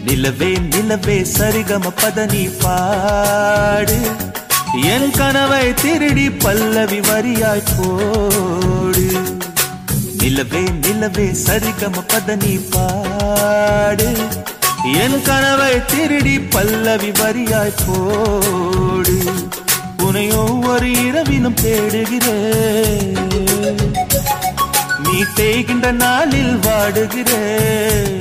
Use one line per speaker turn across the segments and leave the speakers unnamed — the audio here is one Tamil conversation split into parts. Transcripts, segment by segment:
நிலவே நிலவே சரிகம பதனி பாடு என் கனவை திருடி பல்லவி வரியாய் போடு நிலவே நிலவே சரிகம பதனி பாடு என் கனவை திருடி பல்லவி வரியாய் போடு உனை ஒவ்வொரு இரவிலும் தேடுகிறேன் நீ தேய்கின்ற நாளில் வாடுகிறேன்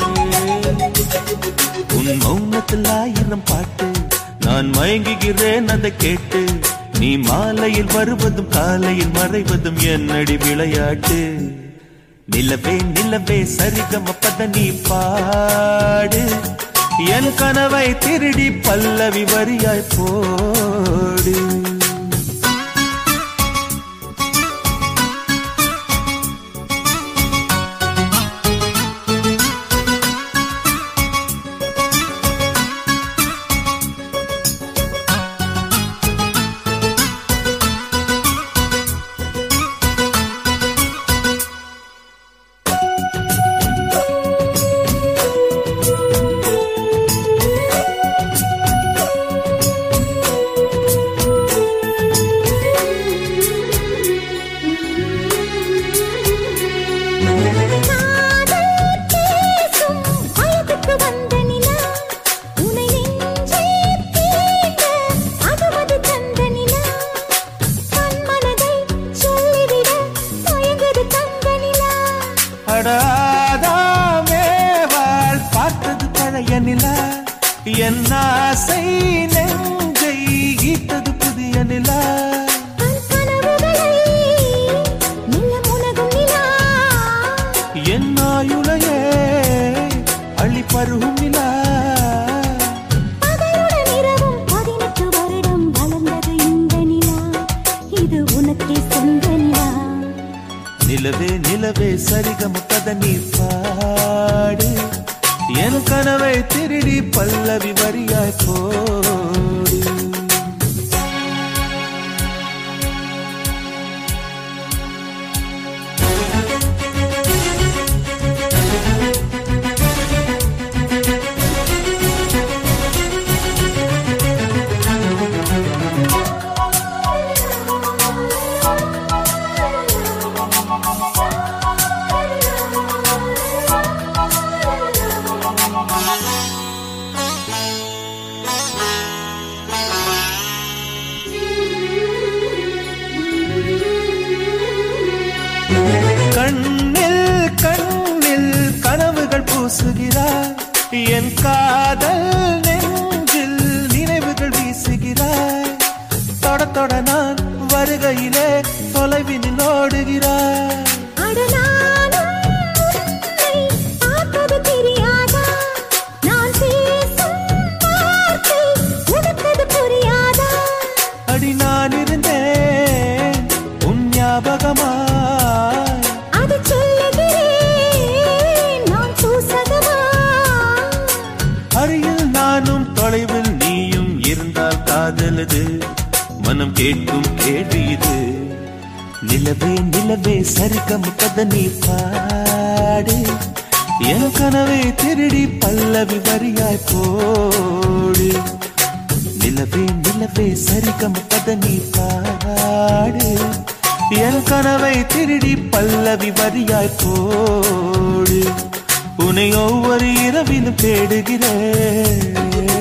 உன் மௌனத்தில் ஆயிரம் பாட்டு நான் மயங்குகிறேன் அதை கேட்டு நீ மாலையில் வருவதும் காலையில் மறைவதும் என்னடி விளையாட்டு நிலவே நிலவே சரிகம பத நீ பாடு என் கனவை திருடி பல்லவி வரியாய் போடு
காதல் பேசும் வயதுக்கு வந்த நிலா உனை நெஞ்சில் தீண்ட அதுவது தந்த நிலா தன் மனதை சொல்லிவிட தயங்குது தந்த நிலா
அடாதாமேவாள் பார்த்தது பழைய நிலா என் ஆசை நெஞ்சை ஈட்டது புதிய நிலா
தன் கனவுகளை மெல்ல முனகும் நிலா
என் ஆயுளையே அள்ளி பருகும் நிலா
பகலுடன் இரவும் பதினெட்டு வருடம் வளர்ந்தது இந்த நிலா இது உனக்கே சொந்த நிலா
நிலவே நிலவே சரிகம பத நீ பாடு என் கனவை திருடி பல்லவி வரியாய் போடு கண்ணில் கண்ணில் கனவுகள் பூசுகிறாய் என் காதல் நெஞ்சில் நினைவுகள் வீசுகிறாய் தொட தொட நான் வருகையிலே தொலைவினில் ஓடுகிறாய்
அடனானும் உன்னை பார்த்தது தெரியாதா நான் பேசும் வார்த்தை உனக்கது புரியாதா
அடி நான் இருந்தேன் உன் ஞாபகமாய்
அது சொல்லுகிறேன் நான் சூசகமா
அருகில் நானும் தொலைவில் நீயும் இருந்தால் காதலது மனம் கேட்கும் கேள்வி இது நிலவே நிலவே சரிகம் கத நீ பாடு என் கனவை திருடி பல்லவி வரியாய் போடு நிலவே நிலவே சரிகம் கத நீ பாடு என் கனவை திருடி பல்லவி வரியாய் போடு உன்னை ஒவ்வொரு இரவிலும் தேடுகிறேன்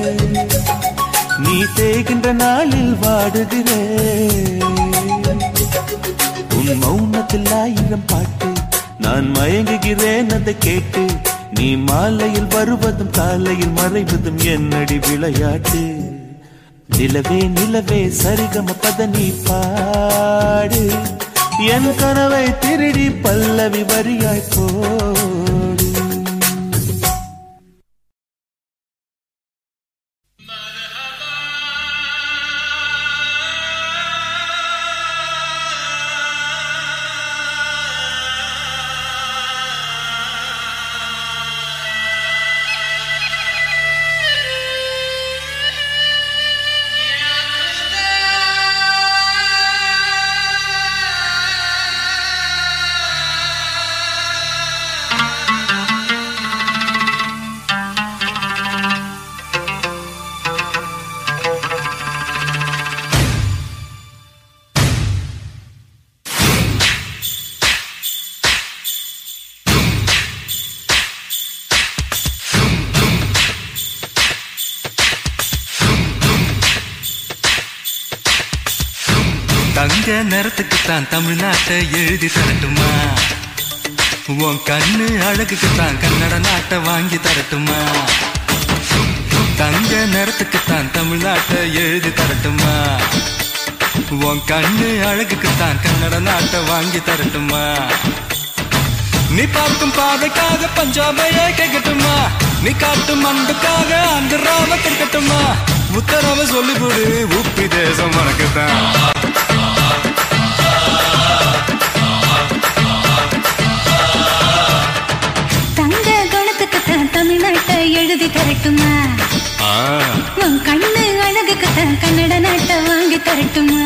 நீ தேய்கின்ற நாளில் வாடுகிறேன் உன் மௌனத்தில் ஆயிரம் பாட்டு நான் மயங்குகிறேன் அதை கேட்டு நீ மாலையில் வருவதும் காலையில் மறைவதும் என்னடி விளையாட்டு நிலவே நிலவே சரிகம பத நீ பாடு என் கனவை திருடி பல்லவி வரியாய் போடு
ஆ தங்க நிறத்துக்கு தான் தமிழ்நாட்டை எழுதி தரட்டுமா உன் கண்ணு அழகுக்கு தான் கன்னட நாட்டை வாங்கி தரட்டுமா தங்க நிறத்துக்கு தான் தமிழ்நாட்டை எழுதி தரட்டுமா உன் கண்ணு அழகுக்கு தான் கன்னட நாட்டை வாங்கி தரட்டுமா நீ பார்க்கும் பாதைக்காக பஞ்சாபையே கேட்கட்டுமா நீ காட்டும் அன்புக்காக ஆந்திராவ கேட்கட்டுமா உத்தரவ சொல்லிவிடு உப்பி தேசம் உனக்குதான்
தங்க குணத்துக்கு தான் தமிழ்நாட்டை எழுதி தரட்டுமா
ஆ,
உன் கண்ணு அழகுக்கு தான் கன்னட நாட்டை வாங்கி தரட்டுமா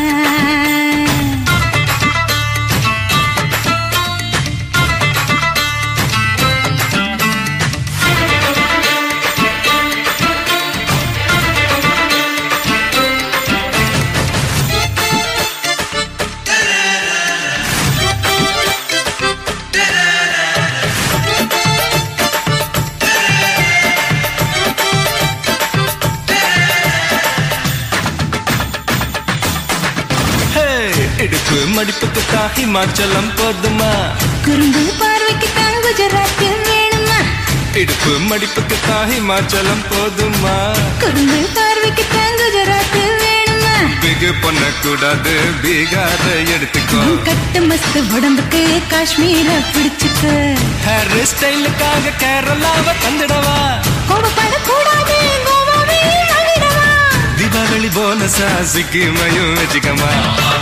ஹே, இடுப்பு மடிப்புக்கு தான் ஹிமாச்சலம் போதுமா
குறும்பு பார்வைக்கு தான் குஜராத் வேணுமா
இடுப்பு மடிப்புக்கு தான் ஹிமாச்சலம் போதுமா
குறும்பு பார்வைக்கு தான் குஜராத் வேணுமா
பிகு பண்ணக்கூடாது பீகார எடுத்துக்கோ
உன் கட்டு மஸ்து உடம்புக்கு காஷ்மீர பிடிச்சுக்க
ஹேர் ஸ்டைலுக்காக கேரளாவை தந்துடவா
கோபப்படக்கூடாது கோவாவே ஆகிடவா
தீபாவளி போனஸா சிக்கிமையும் வச்சுக்கமா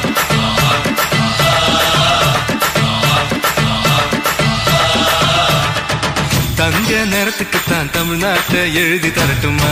தங்க நேரத்துக்கு தான் தமிழ்நாட்டை எழுதி தரட்டுமா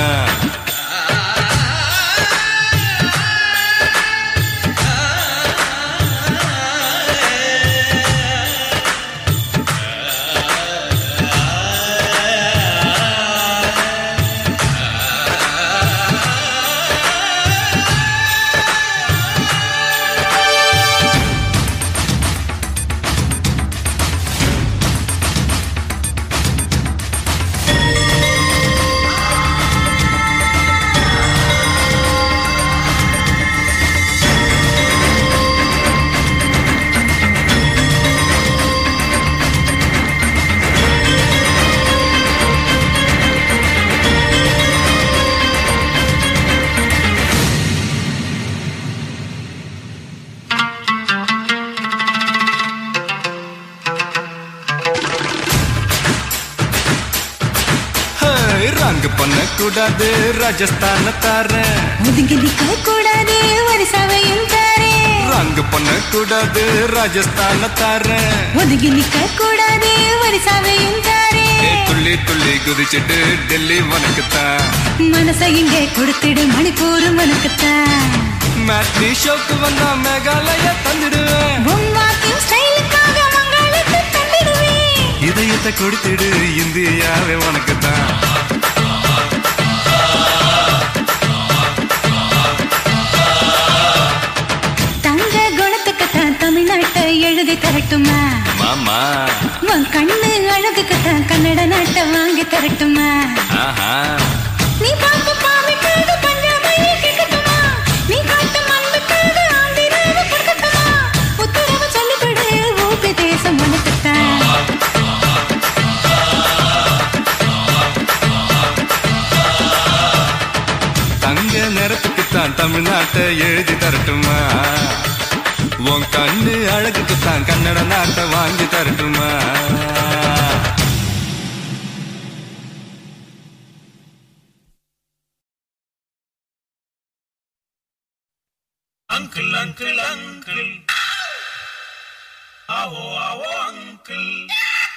ஹே, ரங்கு பண்ணக்கூடாது ராஜஸ்தான தாரேன்
ஒதுங்கி நிக்க கூடாது வரிசாவையும் தாரே
ரங்கு பண்ணக்கூடாது ராஜஸ்தான தாரேன்
ஒதுங்கி நிக்க கூடாது வரிசாவையும் தாரே
ஏ, துள்ளி துள்ளி குதிச்சிட்டு டெல்லி உனக்குத்தான்
மனசை இங்கே கொடுத்துடு மணிப்பூர் உனக்குத்தான்
மேட்னி ஷோக்கு வந்தா மேகாலய தந்துடுவேன்
உன் வாக்கிங் ஸ்டைலுக்காக மங்களுக்கு தந்திடுவேன்
இதயத்தை கொடுத்துடு இந்தியாவே உனக்குத்தான்
தங்க குணத்துக்கு தான் தமிழ்நாட்டை எழுதி தரட்டுமா
மாமா
உன் கண்ணு அழகுக்கு தான் கன்னட நாட்டை வாங்கி தரட்டுமா
ஆஹா
நீ பார்க்க பாவைக்காக பஞ்சாபையே கேட்கட்டுமா நீ காட்டும் அன்புக்காக ஆந்திராவை கொடுக்கட்டுமா உத்தரவு சொல்லிவிடு ஊபி தேசம் உனக்குத்தான்
தங்க நிறத்துக்கு தான் தமிழ்நாட்டை எழுதி தரட்டுமா உன் கண்ணு அழகுக்கு தான் கன்னட நாட்டை வாங்கி தரட்டுமா
Uncle, uncle, uncle. Awo, awo, uncle.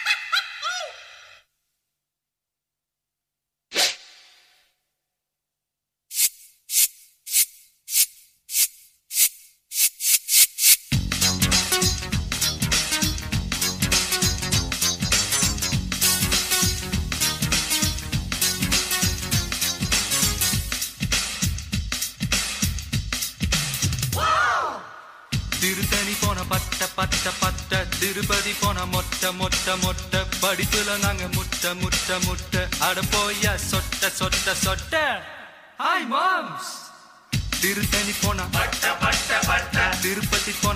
Tiruttani போன பட்ட பட்ட பட்ட திருப்பதி போன மொட்டை மொட்டை மொட்டை படிப்புல நாங்க முட்டை முட்டை முட்டை அட போயா சொட்ட சொட்ட சொட்ட ஹாய் மாம்ஸ் திருத்தணி போன பட்ட பட்ட பட்ட திருப்பதி போன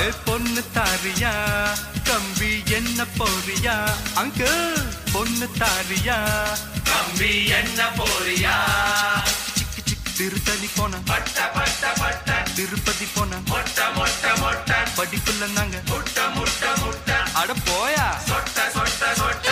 ஏ பொண்ணு தாரியா கம்பி என்ன போறியா அங்கிள் பொண்ணு தாரியா
கம்பி என்ன போறியா
சிக்கு சிக்கு திருத்தணி போன
பட்ட பட்ட பட்ட
திருப்பதி போன
மொட்டை மொட்டை மொட்டை
படிப்புல நாங்க
முட்டை முட்டை முட்டை
அட போயா
சொட்ட சொட்ட சொட்ட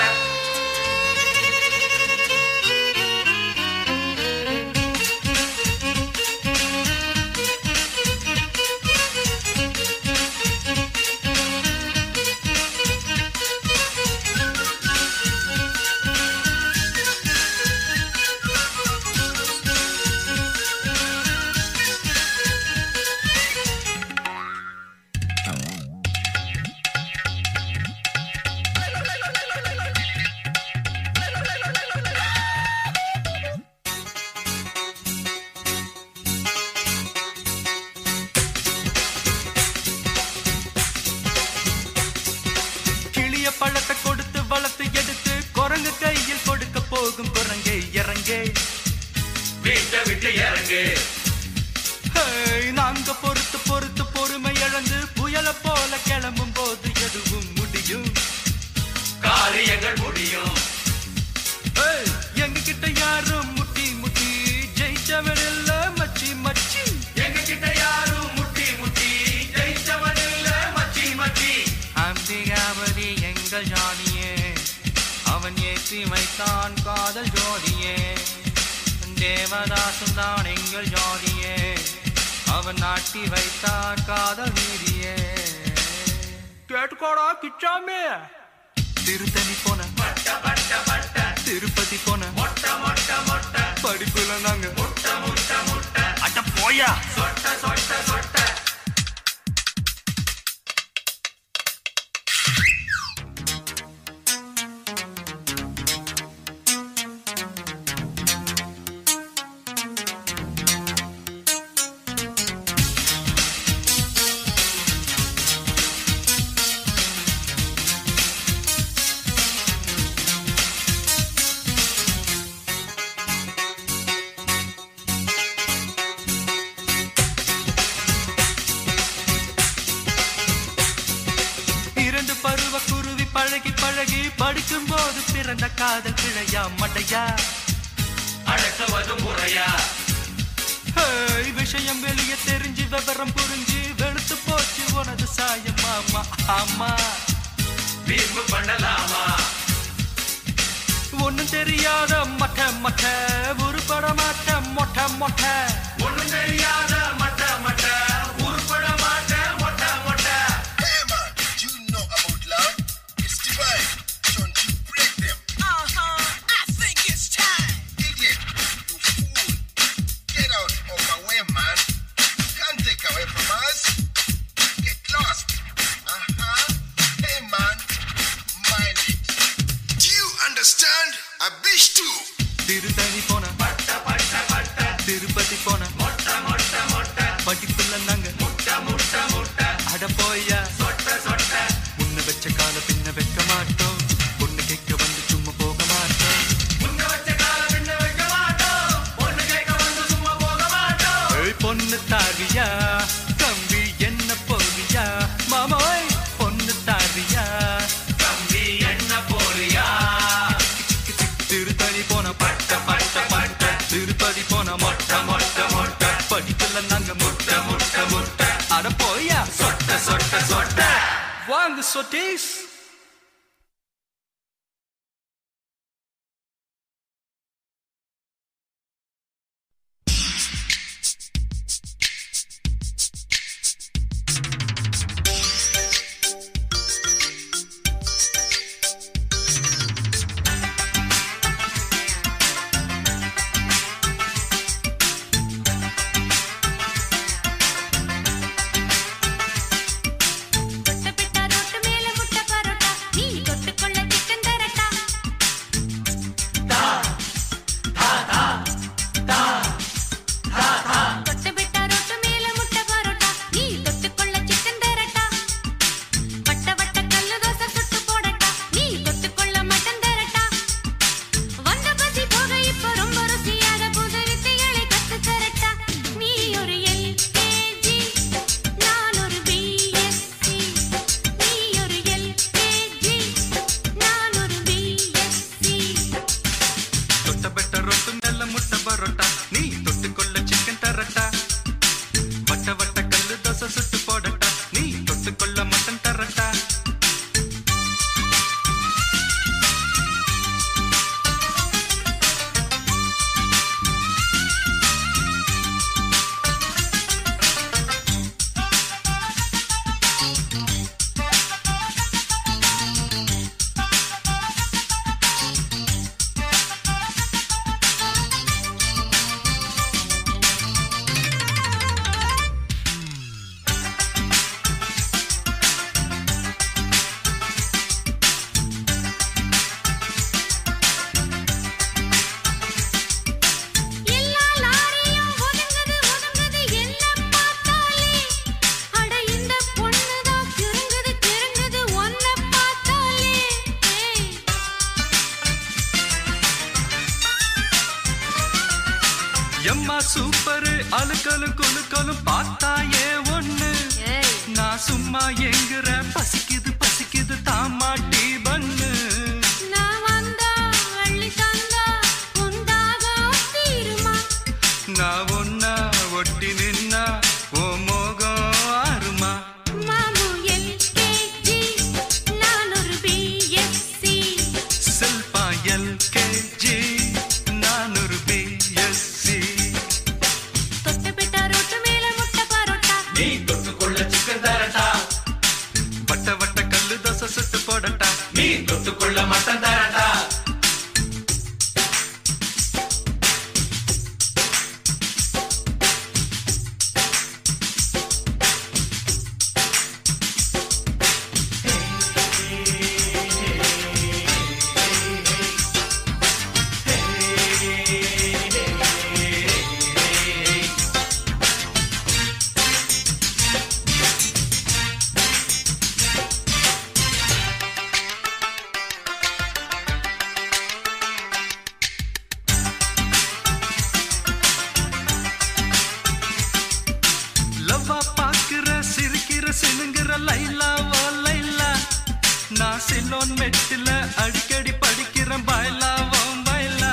கிளிய பழத்தை கொடுத்து வளர்த்து எடுத்து குரங்கு கையில் கொடுக்க போகும் குரங்கே இறங்கே
வீட்டை விட்டு இறங்கு
ஹேய், நாங்க பொறுத்து பொறுத்து பொறுமை இழந்து புயல போல கிளம்பும் போது எதுவும் முடியும்
காரியங்கள் முடியும்
ஹேய், எங்க கிட்ட யாரும் முட்டி முட்டி ஜெயிச்சவன் இல்ல மச்சி மச்சி
எங்க கிட்ட யாரும் முட்டி முட்டி ஜெயிச்சவன் இல்ல மச்சி மச்சி
அம்பிகாபதி எங்கள் ஜானியே அவன் ஏற்றி வைத்தான் காதல் ஜோதியே தேவதாசன் தான் எங்கள் ஜோதியே அவன் நாட்டி வைத்தான் காதல் வீதியே கேட்டுக்கோடா கிச்சாமே திருத்தணி போன
பட்ட பட்ட பட்ட
திருப்பதி போன
மொட்டை மொட்டை மொட்டை
படிப்புல நாங்க
முட்டை முட்டை முட்டை
அட போயா
சொட்ட சொட்ட சொட்ட
இரண்டு பருவ குருவி பழகி பழகி படிக்கும் போது பிறந்த காதல் பிழையா மடையா
அடக்குவது முறையா
ஹேய், விஷயம் வெளியே தெரிஞ்சு விவரம் புரிஞ்சு வெளுத்து போச்சு உனது சாயம் ஆமா ஆமா
வீம்பு பண்ணலாமா
ஒண்ணும் தெரியாத மொட்டை மொட்டை உருப்பட மாட்ட மொட்டை மொட்டை
ஒண்ணும் தெரியாத மட்ட மட்ட உருப்பட மாட்ட மொட்டை மொட்டை
Hey man, do you know about love? It's divine. Don't you break them.
Uh-huh. I think it's time.
Idiot, you fool. Get out of my way, man. You can't take away from us. Get lost. Uh-huh. Hey man, mind it. Do you understand? A bitch too.
Tiruttani போன
பட்ட பட்ட பட்ட
திருப்பதி போன
மொட்டை மொட்டை மொட்டை
படிப்புல நாங்க
முட்டை முட்டை முட்டை
அட போயா
சொட்ட சொட்ட
முன்ன வச்ச கால பின்ன வைக்க மாட்டோம் பொண்ணு கேட்க வந்து சும்மா போக மாட்டோம்
முன்ன வச்ச கால பின்ன வைக்க மாட்டோம் பொண்ணு கேட்க வந்து சும்மா போக மாட்டோம்
ஏய் பொண்ணு தாரியா கம்பி என்ன போறியா மாமோய் பொண்ணு தாரியா
கம்பி என்ன போறியா
திருத்தணி போன பட்ட பட்ட பட்ட திருப்பதி போன மொட்டை மொட்டை மொட்டை படிக்கல நாங்க முட்டை முட்டை முட்டை அட போயா சொட்ட சொட்ட சொட்ட வாங்க சொட்டீஸ்
தொட்டபிட்ட ரோட்டு மேல முட்டை பற
சூப்பரு அழுக்கலும் குலுக்கலும் பார்த்தா ஏ ஒண்ணு
ஏய்
நான் சும்மா எங்குற பசிக்குது பசிக்குது தாமாட்டி பண்ணு
நான் வந்தா வள்ளி தந்தா உண்டாகும் தீருமா
நான் ஒன்னா ஒட்டி நின்னா ஓ மோகம் ஆறுமா
மாமு எல்கேஜி நான் ஒரு பிஎஸ்சி
செல்பா எல்கேஜி நான் ஒரு பிஎஸ்சி
தொட்ட பிட்டா ரொட்டு மேல முட்டை பரோட்டா
நீ தொட்டுக்கொள்ள சிக்கன் தரட்டா
வட்ட வட்ட கல்லு தோசை சுட்டு போடட்டா
நீ தொட்டுக்கொள்ள மட்டன் தரட்டா
லவ்வா பாக்குற சிரிக்கிற சினுங்கிற லைலா ஓ லைலா நான் சிலோன் மெட்டில அடிக்கடி படிக்கிறேன் பாய்லா ஓ பாய்லா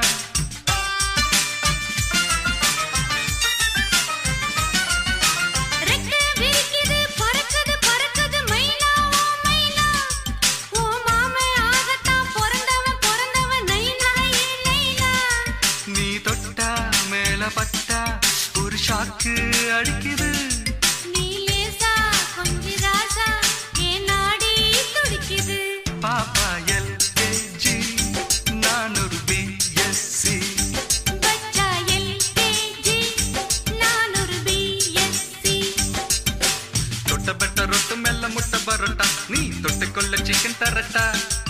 ரெக்க விரிக்குது பறக்குது பறக்குது மயிலா ஓ மயிலா ஓ மாமே ஆகத்தான் பிறந்தவன் பிறந்தவன் நைனா ஏ நைனா
நீ தொட்டா மேல பட்டா ஒரு ஷாக்கு அடிக்குது
நீ லேசா கொஞ்சி ராசா ஏ நாடி துடிக்குது
பாப்பா எல்கேஜி நான் ஒரு பிஎஸ்சி
பச்சா எல்கேஜி நான் ஒரு பிஎஸ்சி
தொட்ட பெட்ட ரொட்டு மெல்ல முட்டை பரோட்டா நீ தொட்டுக்கொள்ள சிக்கன் தரட்டா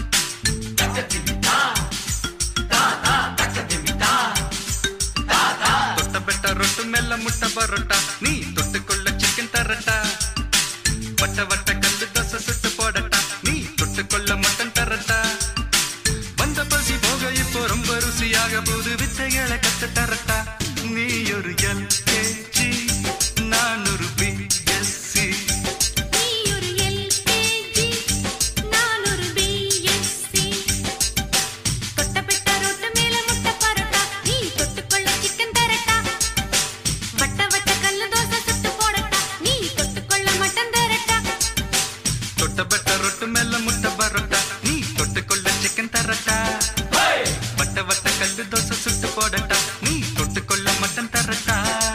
தொட்ட பெட்ட ரொட்டு மெல்ல முட்டை பரோட்டா நீ தொட்டுக்கொள்ள சிக்கன் தரட்டா வட்ட வட்ட கல்லு தோசை சுட்டு போடட்டா நீ தொட்டுக்கொள்ள மட்டன் தரட்டா வந்த பசி போக இப்போ ரொம்ப ருசியாக புது வித்தைகளை கத்து தரட்டா நீ ஒரு எல்கேஜி நான் ஒரு பிஎஸ்சி
நீ ஒரு எல்கேஜி நான் ஒரு பிஎஸ்சி தொட்ட பெட்ட ரொட்டு மேல முட்டை பரோட்டா நீ தொட்டுக்கொள்ள சிக்கன் தரட்டா வட்ட வட்ட கல்லு தோசை சுட்டு போடட்டா நீ தொட்டுக்கொள்ள மட்டன் தரட்டா
தொட்ட பெட்ட ரொட்டு மெல்ல முட்டை பரோட்டா நீ தொட்டுக்கொள்ள சிக்கன் தரட்டா வட்ட வட்ட கல்லு தோசை சுட்டு போடட்டா நீ தொட்டுக்கொள்ள மட்டன் தரட்டா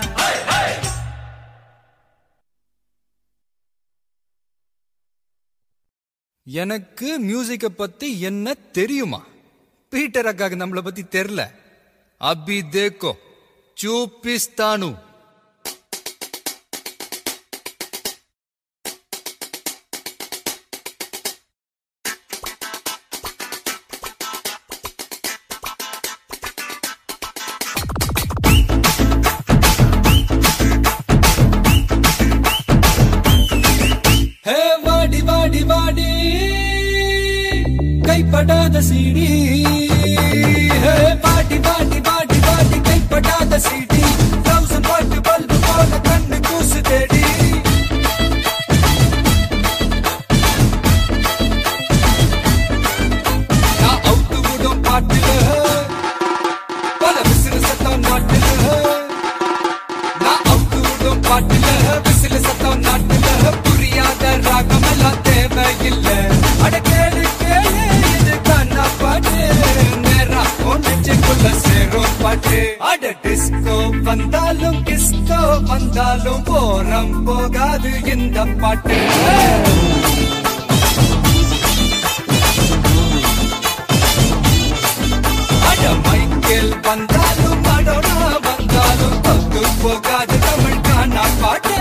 எனக்கு மியூசிக்க பத்தி என்ன தெரியுமா பீட்டர் அக்காக்கு நம்மள பத்தி தெரியல அபி தேக்கோ சூப்பிஸ்தானு ஹே வாடி வாடி வாடி கைப்படாத சீடி ஹே வாடி வாடி வாடி வாடி கைப்படாத சீடி தௌசண்ட் வாட் பல்பு போல கண்ணு கூசு தேடி நான் அவுத்து விடும் பாட்டுல பல விசிறு சத்தம் நாட்டுல நான் அவுத்து விடும் பாட்டுல விசிறு சத்தம் நாட்டுல புரியாத ராகமெல்லாம் தேவையில்ல அட கேளு கேளு இது கண்ணா பாட்டு நேரா ஒன்னுக்குள்ள சேரும் பாட்டு அட டிஸ்கோ வந்தாலும் டிஸ்கோ வந்தாலும் போரம் போகாது இந்த பாட்டு அட மைக்கேல் வந்தாலும் மடோனா வந்தாலும் தொத்து போகாது தமிழ் காணா பாட்டு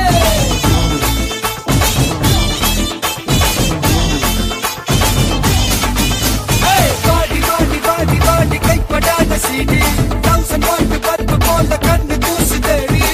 ஏய், வாடி வாடி வாடி வாடி கைப்படாத சீடி தௌசண்ட் வாட்டு பல்பு போல கண்ணு தூசு தேடி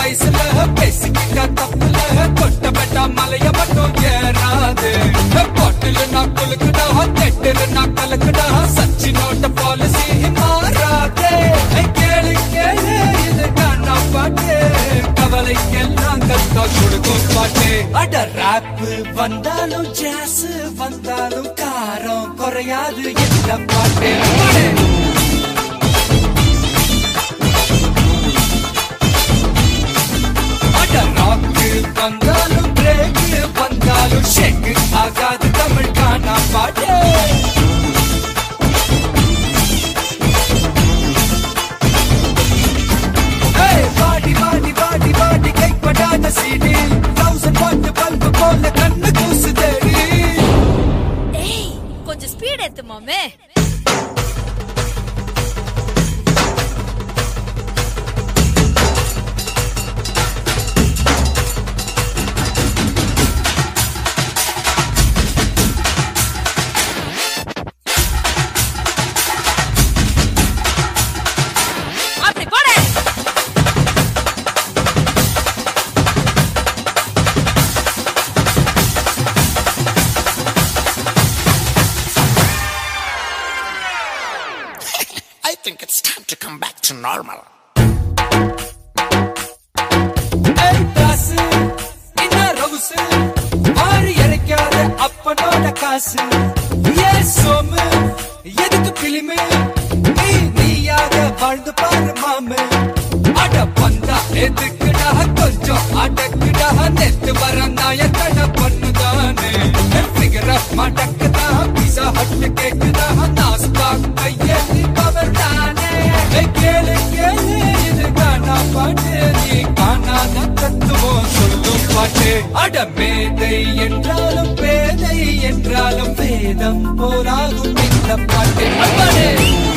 வயசுல பேசிக்கிட்டா தப்புல தொட்டப்பட்டா மலைய மட்டும் ஏறாது பாட்டில் நான் குலுக்குடா தெட்டில் நான் கலக்குடா சச்சினோட பாலிசி மாறாதே கேளு கேளு இது காணா பாட்டு கவலைக்கெல்லாம் கத்தா கொடுக்கும் பாட்டு அட ராப் வந்தாலும் ஜாஸ் வந்தாலும் காரம் குறையாது இந்த பாட்டு பாடு. அட ராக்கு வந்தாலும் பிரேக் வந்தாலும் ஷேக் ஆகாது தமிழ் காணா பாட்டு ஏய், பாடி பாடி பாடி பாடி கைப்படாத சீடி தௌசண்ட் வாட் பல்பு போல கண்ணு கூசு தேடி
ஏய் கொஞ்சம் ஸ்பீட் ஏத்து மாமே அப்படி போடு
I think it's time to come back to normal.
ஏய் காசு என்ன ரவுசு ஆறு இறைக்காத அப்பனோட காசு ஏ சோமு எதுக்கு பிலிமு நீ நீயாக வாழ்ந்து பாரு மாமு அட பந்தா எதுக்குடா கொஞ்சம் அடக்குடா நெத்து வர நாயக்கட பண்ணுதானே ஃபிகர் ஆஃப் மடக்குதா பீஸா ஹட் கேக்குதா நாஸ்தா கையெழுதி பவர் தானே ஏய் கேளு கேளு இது காணா பாட்டு நீ காணாத தத்துவம் சொல்லும் பாட்டு அட மேதை என்றாலும் பேதை என்றாலும் வேதம் போராகும் இந்த பாட்டு அம்மாடே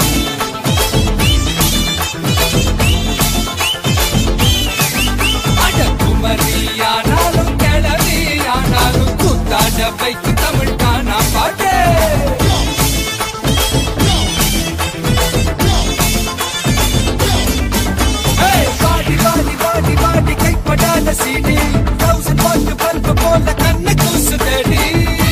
அட குமரி ஆனாலும் கிளவி ஆனாலும் கூத்தாட வைக்கு தமிழ் காணா பாட்டு ஏய், பாடி பாடி பாடி பாடி கைப்படாத சீடி தௌசண்ட் வாட் பல்பு போல கண்ணு கூசு தேடி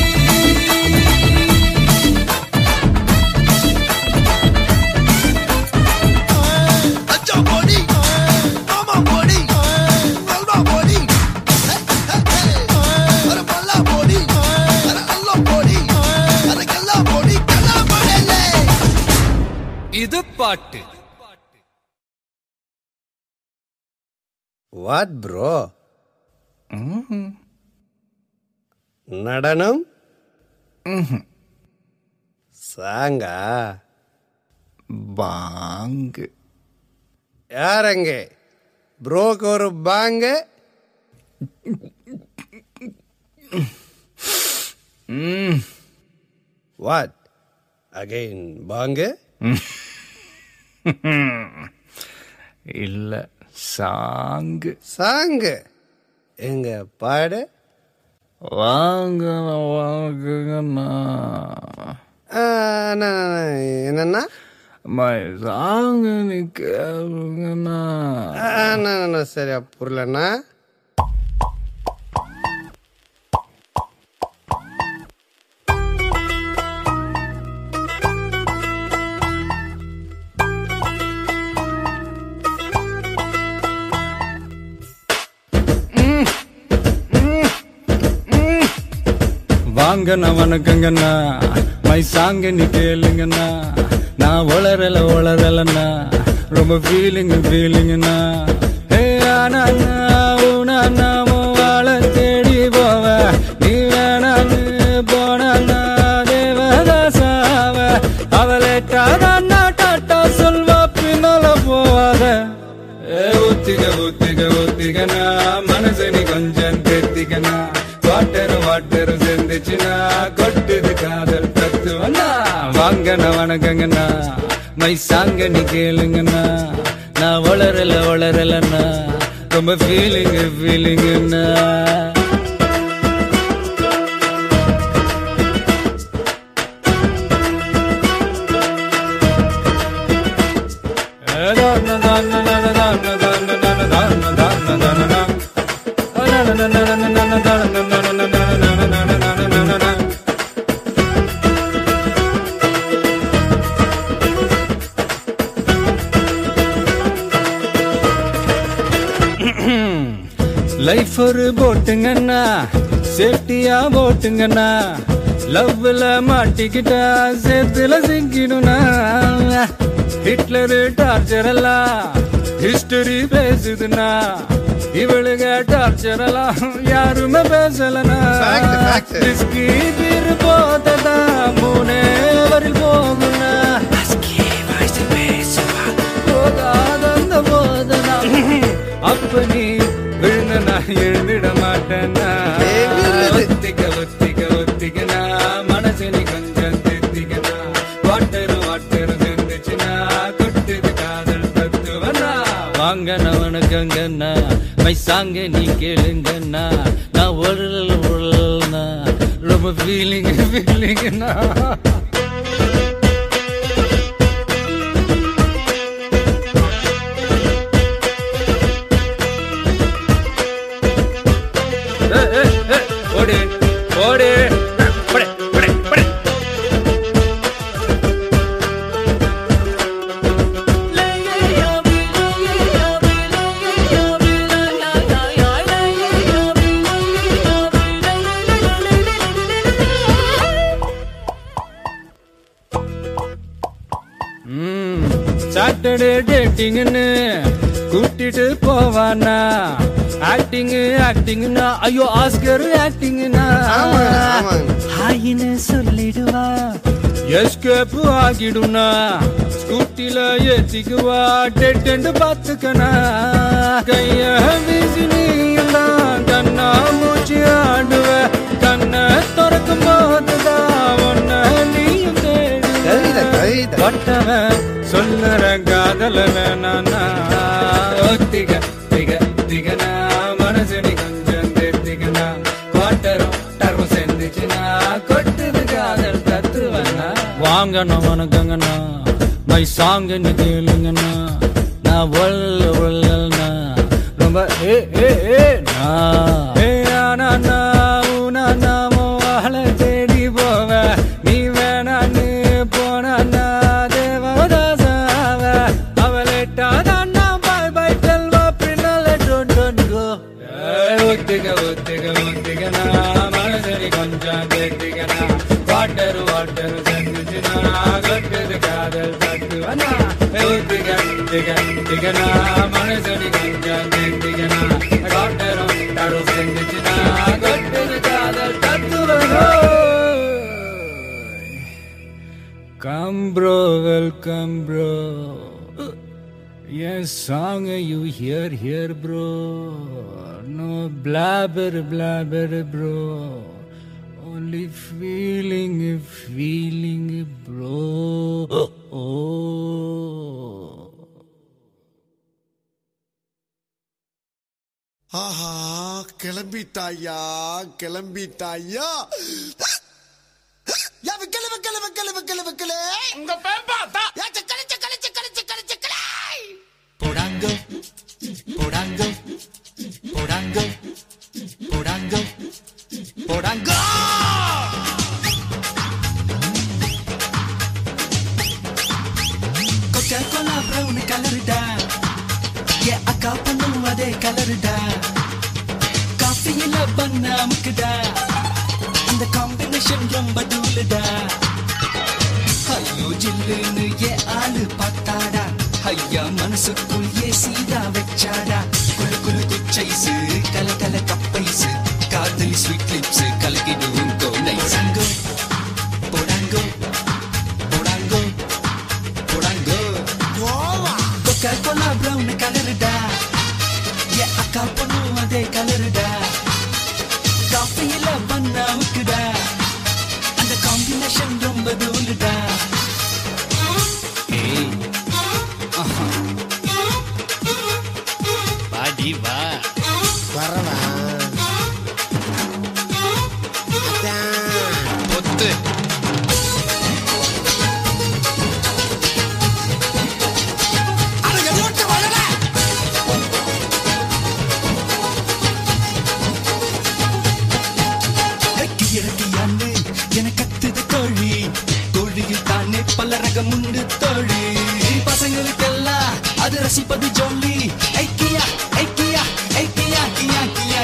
Acha body, mama body, alma body. Hey, hey, hey. Ara balla body, ara Allah body, ara kalla body, kalla body le.
இது பாட்டு
வாட் ப்ரோ நடனம் சாங்கா
பாங்கு
யாரங்க ப்ரோக்கு ஒரு பாங்க வாட் அகைன் பாங்க
இல்ல சாங்கு
சாங்கு எங்க பாடு
வாங்க வாங்குங்கண்ணா
ஆ, அண்ணா, அண்ணா, என்னண்ணா
மை சாங்கு நீ கேளுங்கண்ணா
ஆ, அண்ணா, அண்ணா, சரியா புரியலண்ணா
வாங்கண்ணா வணக்கங்கண்ணா மை சாங்க நீ கேளுங்கண்ணா நான் வளரல வளரலண்ணா ரொம்ப ஃபீலிங் ஃபீலிங்கண்ணா ஏ ஆனா உனா நாம வாழ தேடி போவ நீ வேணான்னு போனா தேவதாசாவ அவளேட்டாதான் டாட்டா சொல்வா பின்னால போவாத ஏ ஊத்திக ஊத்திக ஊத்திகனா மனசு நீ கொஞ்சம் தேத்திக்கனா வாட்டர் வாட்டர் சேர்ந்துச்சுனா கொட்டுது காதல் தத்துவனா வாங்கண்ணா வணக்கங்கண்ணா மை சாங்க நீ கேளுங்கண்ணா நான் வளரல வளரலண்ணா ரொம்ப ஃபீலிங் ஃபீலிங்கண்ணா da da da da da da da da da da da life ஒரு போட்டுங்கண்ணா சேஃப்டியா போட்டுங்கண்ணா லவ்ல மாட்டிக்கிட்டா சேத்துல சிக்கிடுனா ஹிட்லரு டார்ச்சர் எல்லாம் ஹிஸ்டரி பேசுதுன்னா இவளுங்க டார்ச்சர் எல்லாம் யாருமே பேசலனா
Fact, fact.
ரிஸ்கி பீர் போததா மூணே வரில் போகுனா போகாதந்த போதனா அப்ப நீ விழுந்த நான் எழுந்திட மாட்டேன்னா
எகிறுது.
ஒத்திக்க ஒத்திக்க ஒத்திக்கனா மனசு நீ கொஞ்சம் திருத்திக்கனா வாட்டரு வாட்டரு செஞ்சுச்சுனா கொட்டுது காதல் தத்துவனா வாங்க நவனுக்கங்கண்ணா மை சாங்க நீ கேளுங்கண்ணா நான் உழல் உழல்னா ரொம்ப ஃபீலிங் ஃபீலிங்னா ஏய், ஏய், ஏய், ஓடு ஓடு படே, படே, படே. சாட்டர்டே டேட்டிங்னு கூட்டிட்டு போவானா ஆக்டிங் ஆக்டிங்னா ஐயோ ஆஸ்கர் ஆக்டிங்னா
ஆமாங்க, ஆமாங்க.
ஹாயின்னு சொல்லிடுவா எஸ்கேப் ஆகிடுனா ஸ்கூட்டில ஏத்திக்குவா டெட்டு பாத்துக்கனா கைய வீசி நீலாம் கண்ணா மூச்சு ஆடுவ கண்ணை திறக்கும் போதுதான் ஒன்ன நீயும்
கவிதை,
தேடுவ
கவிதை.
பட்டவன் சொல்லுற காதல வேணானா ஒத்திக திக திகனா மனசு நீ கொஞ்சம் தேர்த்திக்கனா குவாட்டரும் டர்வம் செஞ்சுச்சுனா கொட்டுது காதல் தத்துவனா வாங்கண்ணா வணக்கங்கண்ணா மை சாங்க நீ கேளுங்கண்ணா நான் ஒல்ல ஒல்லண்ணா ரொம்ப ஏ ஏ ஏ நா ஏ ஆனா நான் உனா நாமோ அவளை தேடி போவ நீ வேணான்னு போனா தேவதாசாவ அவளேட்டாதான் பாய் பாய் டெல்வா பின்னால டோன் டோன் கோ ஒத்திக ஒத்திக ஒத்திகனா மனசரி கொஞ்சம் கேட்டிகனா வாட்டர் வாட்டர் செஞ்சுச்சுனா கட்டுது காதல் தத்துவனா ஒத்திக திக திகனா மனசரி கொஞ்சம் கேட்டிகனா வாட்டரும் தரு செஞ்சுச்சுனா கட்டுது காதல் தத்துவனா Come bro, welcome bro. Yes, song you hear here bro. No blabber, blabber bro. Only feeling, feeling bro. Oh.
ஆஹா கிளம்பிட்டாயா கிளம்பிட்டாயா யா விக்கல விக்கல விக்கல விக்கல விக்கல
உங்க பேம்பாத்தா
யா சக்கல சக்கல சக்கல சக்கல சக்கல
Podango, podango, podango, podango, podango. Coca-Cola brown கலருடா ஏ அக்கா பண்ணும் அதே கலருடா காஃபியில பண்ண அமுக்குடா இந்த காம்பினேஷன் ரொம்ப டூலுடா ஐயோ ஜில்லுன்னு ஏ ஆளு பார்த்தாடா ஐயா மனசுக்குள் ஏ சீதா வச்சாடா குளு குளு குச்சைசு கல கல கப்பைசு காதலி ஸ்வீட் லிப்ஸ் கலக்கிடுவும் கோலை சங்கோ போடாங்கோ போடாங்கோ போடாங்கோ
கோவா
கொக்கா கோலா பிரவுன் கலருடா ஏ அக்கா பொண்ணு அதே கலருடா காஃபியில பண்ண அமுக்குடா அந்த காம்பினேஷன் ரொம்ப தூளுடா ஏய் ஆஹா. வாடி வா
வரவா அதான்
ஒத்து
அட எதோட்ட வரல
கிழக்கியான்னு என கத்துது கோழி கோழியில் தானே பல ரகம் உண்டு தோழி பசங்களுக்கெல்லாம் அது ரசிப்பது ஜோலி ஐக்கியா ஐக்கியா ஐக்கியா கியா கியா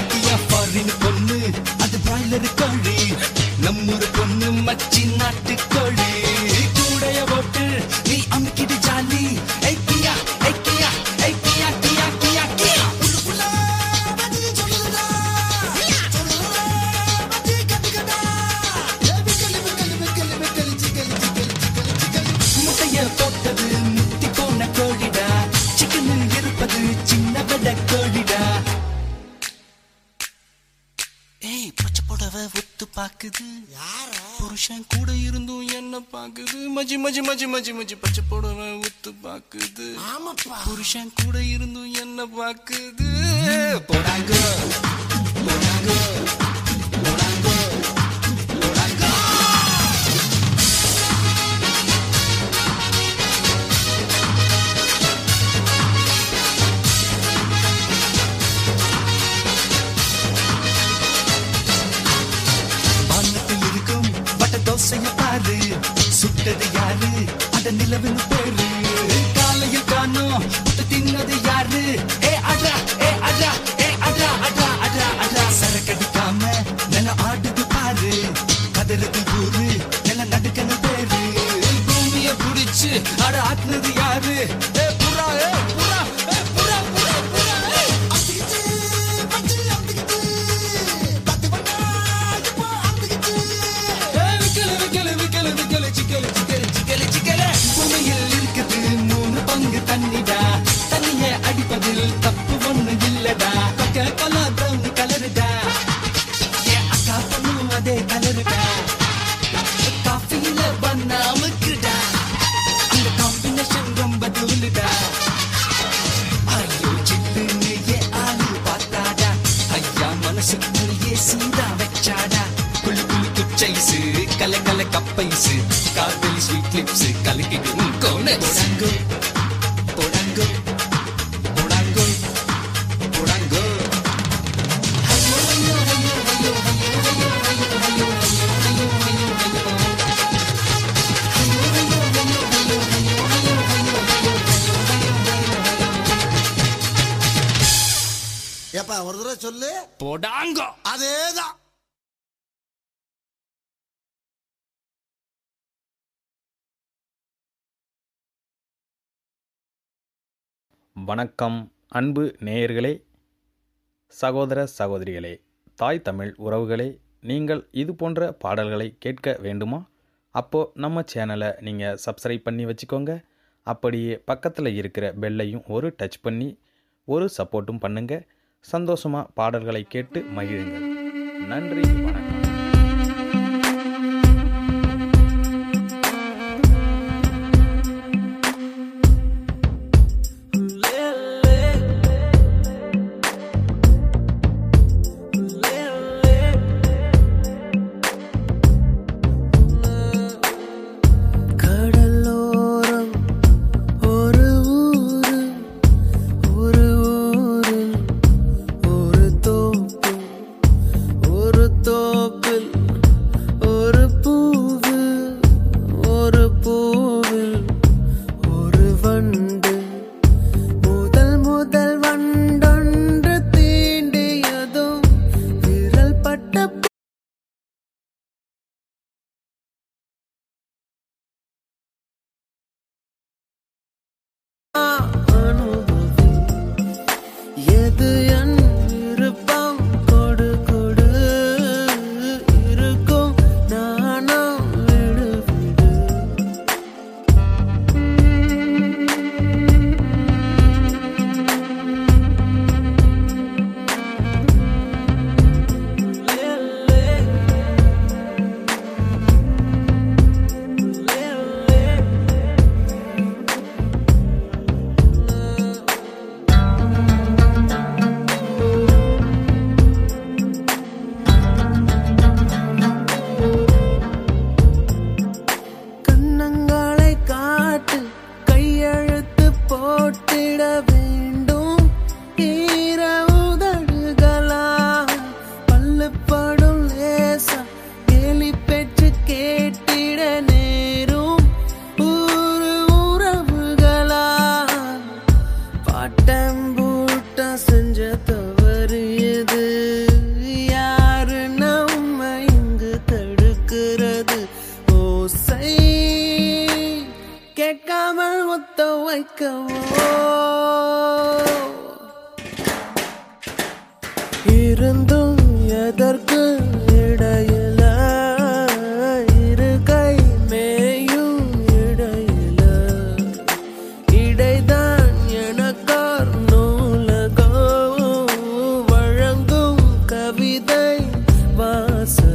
அவ ஒத்து பாக்குது புருஷன் கூட இருந்தும் என்ன பாக்குது மஜி மஜி மஜி மஜி மஜி பச்சை புடவை ஒத்து பாக்குது புருஷன் கூட இருந்தும் என்ன பாக்குது போடாங்க போடாங்க போடாங்க போடாங்க வானத்தில் இருக்கும் வட்ட தோசைய பாரு சுட்டது யாரு அந்த நிலவின் பேரு காலையில் காணும் புட்டு தின்னது யாரு ஏ அட்ரா ஏ அட்ரா ஏ அட்ரா அட்ரா அட்ரா அட்ரா சரக்கடிக்காம நில ஆடுது பாரு கதறது ஊரு நில நடுக்கன பேரு பூமிய புடிச்சு அட ஆட்டுனது யாரு ஏ புறா ஏ புறா ஏ புறா புறா புறா ஏ விக்கலு, விக்கலு, விக்கலு, விக்கலு, சிக்கலு, சிக்கலு, சிக்கலு, சிக்கலு. பூமியில் இருக்குது மூணு பங்கு தண்ணிடா தண்ணிய அடிப்பதில் தப்பு ஒண்ணு இல்லடா கொக்க கொலா பிரவுன் கலருடா என் அக்கா பொண்ணும் அதே கலருடா காஃபில பண்ணாமுக்குடா அந்த காம்பினேஷன் ரொம்ப தூளுடா ஐயோ சில்லுன்னு ஏன் ஆளு பார்த்தாடா ஐயா மனசுக்குள்ளே சீதா வச்சாடா குளு குளு குச்சைசு கல கல கப்பைசு காதலி ஸ்வீட் லிப்ஸ் கலக்கிடும் கோனே போடாங்கோ போடாங்கோ போடாங்கோ போடாங்கோ ஐயோ ஐயோ ஐயோ ஐயோ ஐயோ ஐயோ ஐயோ ஐயோ ஐயோ ஐயோ
ஏப்பா ஒரு தடவை சொல்லு
போடாங்கோ
அதேதான்
வணக்கம் அன்பு நேயர்களே சகோதர சகோதரிகளே தாய் தமிழ் உறவுகளே நீங்கள் இது போன்ற பாடல்களை கேட்க வேண்டுமா அப்போ நம்ம சேனலை நீங்கள் சப்ஸ்கிரைப் பண்ணி வச்சுக்கோங்க அப்படியே பக்கத்தில் இருக்கிற பெல்லையும் ஒரு டச் பண்ணி ஒரு சப்போர்ட்டும் பண்ணுங்க சந்தோஷமாக பாடல்களை கேட்டு மகிழுங்கள் நன்றி வணக்கம்
கடலோரம் ஒரு ஊரு ஒரு ஊரு ஒரு தோப்பு ஒரு தோப்பில் ஒரு பூவு ஒரு பூவில் ஒரு வண்டு முதல் முதல் வண்டொன்று தீண்டியதும் விரல் பட்ட அனுபவி எது என் விருப்பம் கொடு கொடு இருக்கும் நானும் விடு விடு கண்ணங்களை காட்டு கையெழுத்து போட்டிட வேண்டும் ஈர உதடுகளா பல்லுப்படும் லேசா கேலி பெற்று கேட்டிட நேரும் ஊரு உறவுகளா பாட்டம் பூட்டா செஞ்ச தவறு எது யாரு நம்ம இங்கு தடுக்கிறது ஓசை கேட்காமல் முத்த வைக்கவோ இருந்தும் எதற்கு இடையில இரு கை மேயும் இடையில இடைதான் எனக்கார் நூலகம் வழங்கும் கவிதை வாசகம்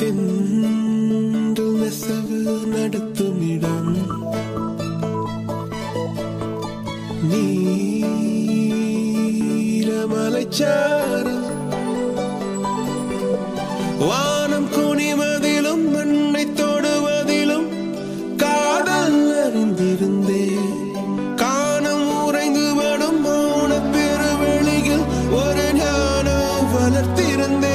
தென்றல் நெசவு நடத்தும் இடம் நீலமலைச்சாரல் வானம் குனிவதிலும் மண்ணை தொடுவதிலும் காதல் அறிந்திருந்தே காணம் உறைந்து வடும் மௌன பெருவெளியில் ஒரு ஞானம் வளர்த்திருந்தே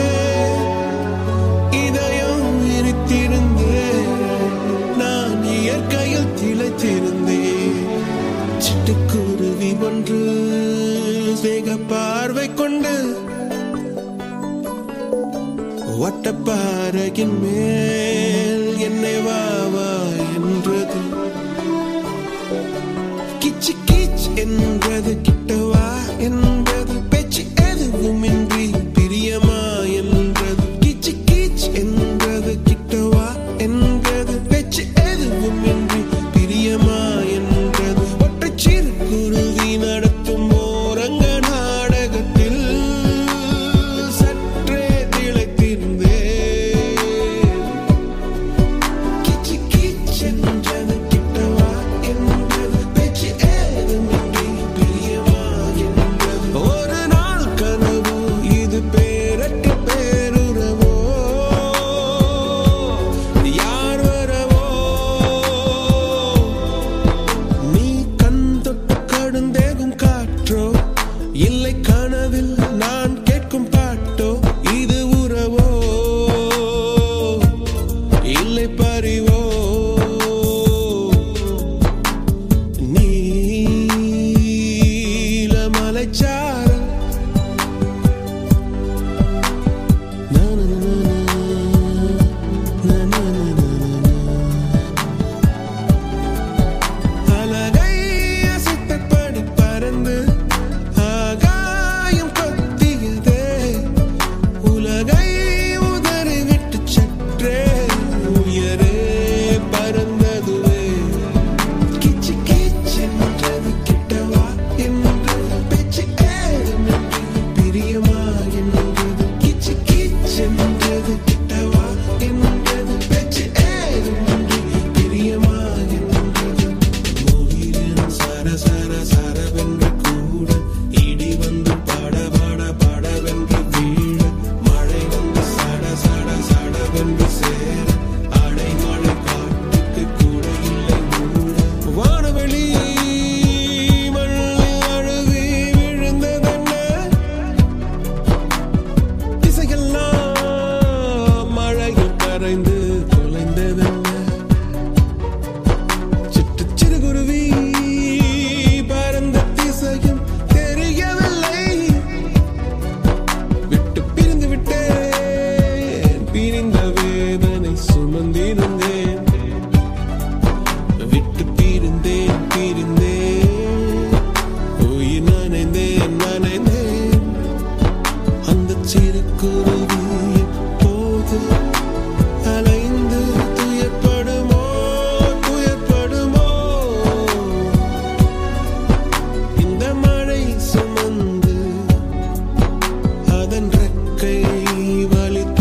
இதயம் விரித்திருந்தே நான் இயற்கையில் திளைத்திருந்தேன் சிட்டுக்குருவி ஒன்று வேக பார்வை கொண்டு வட்டப்பாறையின் மேல் என்னை வா வா என்றது கிச்சு கிச் என்றது கிட்ட வா என்றது பேச்சு எதுவுமின்றி